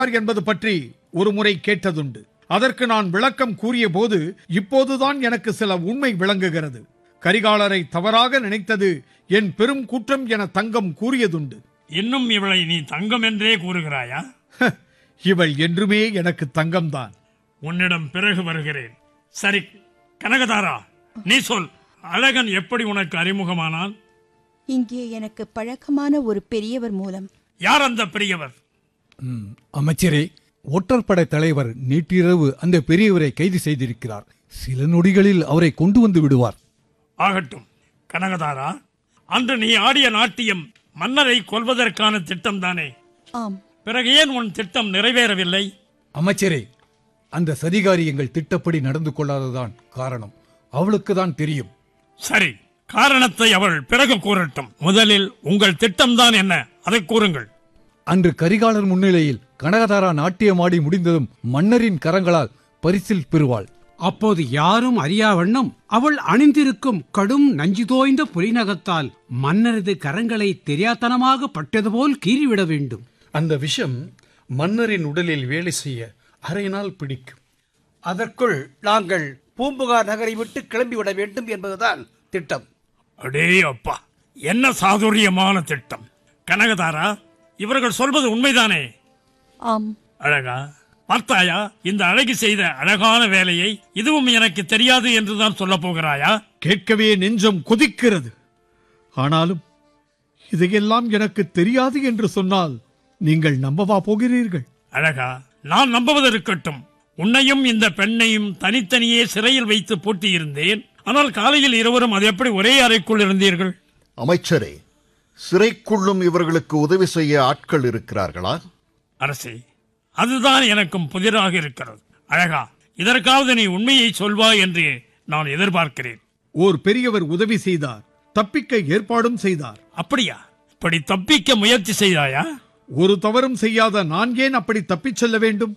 யார் என்பது பற்றி ஒரு முறை கேட்டதுண்டு அதற்கு நான் விளக்கம் கூறிய போது இப்போதுதான் எனக்கு சில உண்மை விளங்குகிறது கரிகாலரை தவறாக நினைத்தது என் பெரும் குற்றம் என தங்கம் கூறியதுண்டு இன்னும் இவளை நீ தங்கம் என்றே கூறுகிறாயா ஹ, இவள் என்றுமே எனக்கு தங்கம்தான் உன்னிடம் பிறகு வருகிறேன் சரி கனகதாரா நீ சொல் அழகன் எப்படி உனக்கு அறிமுகமானான் இங்கே எனக்கு பழக்கமான ஒரு பெரியவர் மூலம் யார் அந்த பெரியவர் ம், அமைச்சரே ஒற்றற்படை தலைவர் நேற்றிரவு அந்த பெரியவரை கைது செய்திருக்கிறார் சில நொடிகளில் அவரை கொண்டு வந்து விடுவார் ஆகட்டும் கனகதாரா அன்று நீ ஆடிய நாட்டியம் மன்னரை கொல்வதற்கான திட்டம் தானே ஆம் பிறகு ஏன் உன் திட்டம் நிறைவேறவில்லை அமைச்சரே அந்த சதிகாரி எங்கள் திட்டப்படி நடந்து கொள்ளாததான் காரணம் அவளுக்கு தான் தெரியும் சரி காரணத்தை அவள் பிறகு கூறட்டும் முதலில் உங்கள் திட்டம்தான் என்ன அதை கூறுங்கள் அன்று கரிகாலர் முன்னிலையில் கனகதாரா நாட்டியமாடி முடிந்ததும் மன்னரின் கரங்களால் பரிசில் பெறுவாள் அப்போது யாரும் அறியா வண்ணம் அவள் அணிந்திருக்கும் கடும் நஞ்சு தோய்ந்த புலிநகத்தால் மன்னரது கரங்களை தெரியாத்தனமாக பட்டது போல் கீறிவிட வேண்டும் அந்த விஷம் மன்னரின் உடலில் வேலை செய்ய அரை நாள் பிடிக்கும் அதற்குள் நாங்கள் பூம்புகார் நகரை விட்டு கிளம்பிவிட வேண்டும் என்பதுதான் திட்டம் அடே அப்பா என்ன சாதுரியமான திட்டம் கனகதாரா இவர்கள் சொல்வது உண்மைதானே ஆம் அழகா பார்த்தாயா இந்த அழகி செய்த அழகான வேலையை இதுவும் எனக்கு தெரியாது என்றுதான் சொல்லப் போகிறாயா கேட்கவே நெஞ்சம் கொதிக்கிறது ஆனாலும் இதையெல்லாம் எனக்கு தெரியாது என்று சொன்னால் நீங்கள் நம்பவா போகிறீர்கள் அழகா நான் நம்புவது இருக்கட்டும் உன்னையும் இந்த பெண்ணையும் தனித்தனியே சிறையில் வைத்து பூட்டியிருந்தேன் ஆனால் காலையில் இருவரும் அது எப்படி ஒரே அறைக்குள் இருந்தீர்கள் அமைச்சரே சிறைக்குள்ளும் இவர்களுக்கு உதவி செய்ய ஆட்கள் இருக்கிறார்களா அரசே அதுதான் எனக்கும் புதிராக இருக்கிறது அழகா இதற்காவது நீ உண்மையை சொல்வாய் என்று நான் எதிர்பார்க்கிறேன் ஓர் பெரியவர் உதவி செய்தார் தப்பிக்க ஏற்பாடும் செய்தார் அப்படியா இப்படி தப்பிக்க முயற்சி செய்தாயா ஒரு தவறும் செய்யாத நான் ஏன் அப்படி தப்பிச் செல்ல வேண்டும்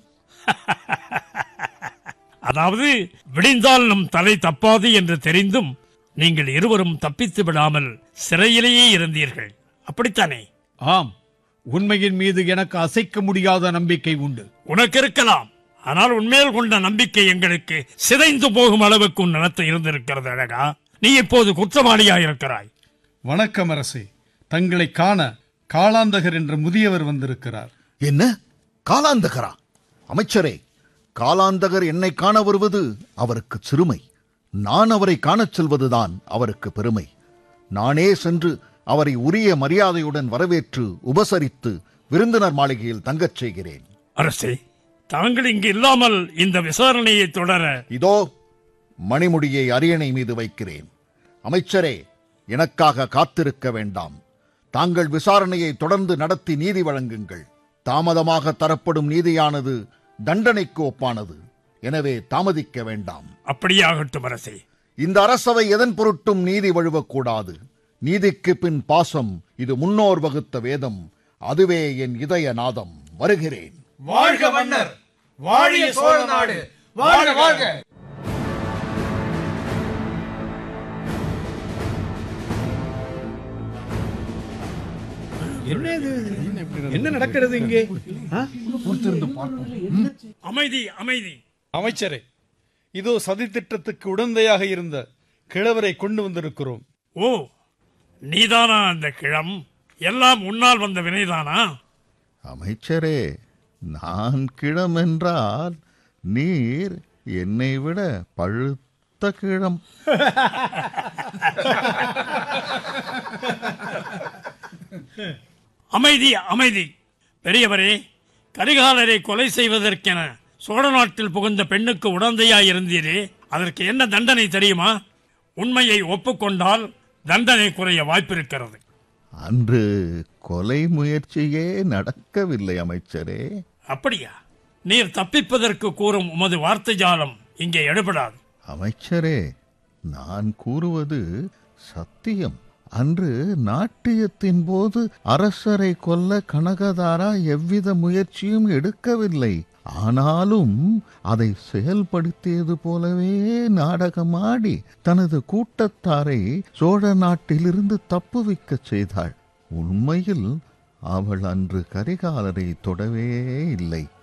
அதாவது விடிந்தால் நம் தலை தப்பாது என்று தெரிந்தும் நீங்கள் இருவரும் தப்பித்து விடாமல் சிறையிலேயே இருந்தீர்கள் அப்படித்தானே ஆம் உண்மையின் மீது எனக்கு அசைக்க முடியாத நம்பிக்கை உண்டு உனக்கு இருக்கலாம் ஆனால் உன்மேல் கொண்ட நம்பிக்கை எங்களுக்கு சிதைந்து போகும் அளவுக்கு உன் நடத்தை இருந்திருக்கிறது அழகா நீ இப்போது குற்றவாளியாயிருக்கிறாய் வணக்கம் அரசே தங்களை காண காளாந்தகர் என்ற முதியவர் வந்திருக்கிறார் என்ன காலாந்தகரா அமைச்சரே காலாந்தகர் என்னை காண வருவது அவருக்கு சிறுமை நான் அவரை காணச் செல்வதுதான் அவருக்கு பெருமை நானே சென்று அவரை உரிய மரியாதையுடன் வரவேற்று உபசரித்து விருந்தினர் மாளிகையில் தங்கச் செய்கிறேன் அரசே தாங்கள் இங்கு இல்லாமல் இந்த விசாரணையை தொடர இதோ மணிமுடியை அரியணை மீது வைக்கிறேன் அமைச்சரே எனக்காக காத்திருக்க வேண்டாம் தாங்கள் விசாரணையை தொடர்ந்து நடத்தி நீதி வழங்குங்கள் தாமதமாக தரப்படும் நீதியானது தண்டனைக்கு ஒப்பானது எனவே தாமதிக்க வேண்டாம் அப்படியாகட்டும் அரசே இந்த அரசவை எதன் பொருட்டும் நீதி வழுவக்கூடாது நீதிக்கு பின் பாசம் இது முன்னோர் வகுத்த வேதம் அதுவே என் இதய நாதம் வருகிறேன் வாழ்க மன்னர் வாழிய சோழ நாடு வாழ்க வாழ்க என்ன இது என்ன நடக்கிறது இங்கே ஆ? அமைதி அமைதி அமைச்சரே இதோ சதி திட்டத்துக்கு உடந்தையாக இருந்த கிழவரை கொண்டு வந்திருக்கிறோம் ஓ நீதானா அந்த கிழம் எல்லாம் உன்னால் வந்த வினைதானா அமைச்சரே நான் கிழம் என்றால் நீர் என்னை விட பழுத்த கிழம் அமைதி அமைதி பெரியவரே கரிகாலரை கொலை செய்வதற்கென சோழ நாட்டில் புகுந்த பெண்ணுக்கு உடந்தையாய் இருந்தீரே அதற்கு என்ன தண்டனை தெரியுமா உண்மையை ஒப்புக்கொண்டால் தண்டனை குறைய வாய்ப்பிருக்கிறது அன்று கொலை முயற்சியே நடக்கவில்லை அமைச்சரே அப்படியா நீர் தப்பிப்பதற்கு கூறும் உமது வார்த்தை ஜாலம் இங்கே எடுபடாது அமைச்சரே நான் கூறுவது சத்தியம் அன்று நாட்டியத்தின் போது அரசரை கொல்ல கனகதாரா எவ்வித முயற்சியும் எடுக்கவில்லை ஆனாலும் அதை செயல்படுத்தியது போலவே நாடகமாடி தனது கூட்டத்தாரை சோழ நாட்டிலிருந்து தப்புவிக்கச் செய்தாள் உண்மையில் அவள் அன்று கரிகாலரை தொடவே இல்லை